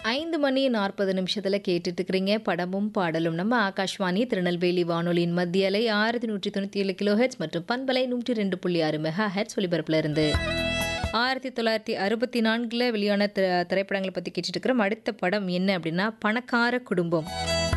ஐந்து மணி நாற்பது நிமிஷத்தில் கேட்டுட்டு இருக்கிறீங்க படமும் பாடலும் நம்ம ஆகாஷ்வாணி திருநெல்வேலி வானொலியின் மத்திய அலை ஆயிரத்தி நூற்றி தொண்ணூற்றி ஏழு கிலோ ஹெட்ஸ் மற்றும் பண்பலை நூற்றி ரெண்டு புள்ளி ஆறு மெகா ஹெட்ஸ் ஒலிபரப்பில் இருந்து ஆயிரத்தி தொள்ளாயிரத்தி அறுபத்தி நான்கில் வெளியான திரை திரைப்படங்களை பற்றி கேட்டுட்டு இருக்கிறோம் அடுத்த படம் என்ன அப்படின்னா பணக்கார குடும்பம்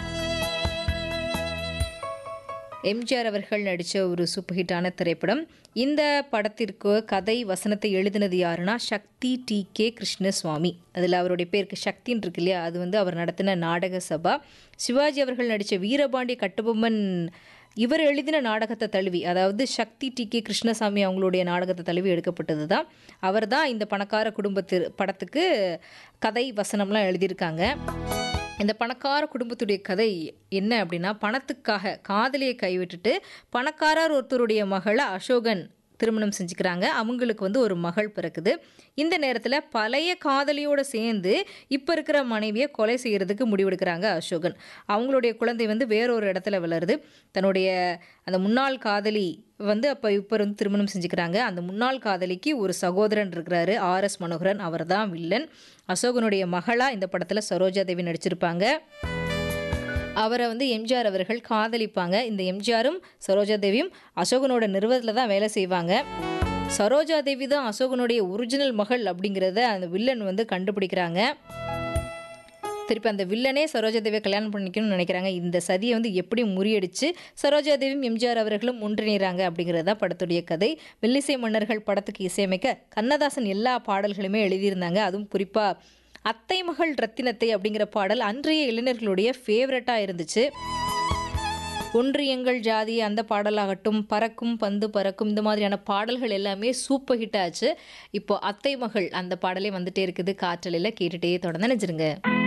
எம்ஜிஆர் அவர்கள் நடித்த ஒரு சூப்பர் ஹிட்டான திரைப்படம் இந்த படத்திற்கு கதை வசனத்தை எழுதினது யாருன்னா சக்தி டி கே கிருஷ்ணசுவாமி அதில் அவருடைய பேருக்கு சக்தின்னு இருக்கு இல்லையா அது வந்து அவர் நடத்தின நாடக சபா சிவாஜி அவர்கள் நடித்த வீரபாண்டிய கட்டபொம்மன் இவர் எழுதின நாடகத்தை தழுவி அதாவது சக்தி டி கே கிருஷ்ணசாமி அவங்களுடைய நாடகத்தை தழுவி எடுக்கப்பட்டது தான் அவர் தான் இந்த பணக்கார குடும்பத்து படத்துக்கு கதை வசனம்லாம் எழுதியிருக்காங்க இந்த பணக்கார குடும்பத்துடைய கதை என்ன அப்படின்னா பணத்துக்காக காதலியை கைவிட்டுட்டு பணக்காரர் ஒருத்தருடைய மகளை அசோகன் திருமணம் செஞ்சுக்கிறாங்க அவங்களுக்கு வந்து ஒரு மகள் பிறக்குது இந்த நேரத்தில் பழைய காதலியோடு சேர்ந்து இப்போ இருக்கிற மனைவியை கொலை செய்கிறதுக்கு முடிவெடுக்கிறாங்க அசோகன் அவங்களுடைய குழந்தை வந்து வேறொரு இடத்துல வளருது தன்னுடைய அந்த முன்னாள் காதலி வந்து அப்போ இப்போ வந்து திருமணம் செஞ்சுக்கிறாங்க அந்த முன்னாள் காதலிக்கு ஒரு சகோதரன் இருக்கிறாரு ஆர்எஸ் மனோகரன் அவர் தான் வில்லன் அசோகனுடைய மகளாக இந்த படத்தில் சரோஜா தேவி நடிச்சிருப்பாங்க அவரை வந்து எம்ஜிஆர் அவர்கள் காதலிப்பாங்க இந்த எம்ஜிஆரும் சரோஜா தேவியும் அசோகனோட நிறுவனத்தில் தான் வேலை செய்வாங்க சரோஜா தேவி தான் அசோகனுடைய ஒரிஜினல் மகள் அப்படிங்கிறத அந்த வில்லன் வந்து கண்டுபிடிக்கிறாங்க திருப்பி அந்த வில்லனே சரோஜா தேவியை கல்யாணம் பண்ணிக்கணும்னு நினைக்கிறாங்க இந்த சதியை வந்து எப்படி முறியடிச்சு சரோஜா தேவியும் எம்ஜிஆர் அவர்களும் ஒன்றிணைறாங்க அப்படிங்கிறது தான் படத்துடைய கதை மெல்லிசை மன்னர்கள் படத்துக்கு இசையமைக்க கண்ணதாசன் எல்லா பாடல்களுமே எழுதியிருந்தாங்க அதுவும் குறிப்பாக அத்தை மகள் ரத்தினத்தை அப்படிங்கிற பாடல் அன்றைய இளைஞர்களுடைய ஃபேவரட்டாக இருந்துச்சு ஒன்று எங்கள் ஜாதி அந்த பாடலாகட்டும் பறக்கும் பந்து பறக்கும் இந்த மாதிரியான பாடல்கள் எல்லாமே சூப்பர் ஹிட் ஆச்சு இப்போ அத்தை மகள் அந்த பாடலே வந்துட்டே இருக்குது காற்றலையில் கேட்டுட்டே தொடர்ந்து நினைச்சிருங்க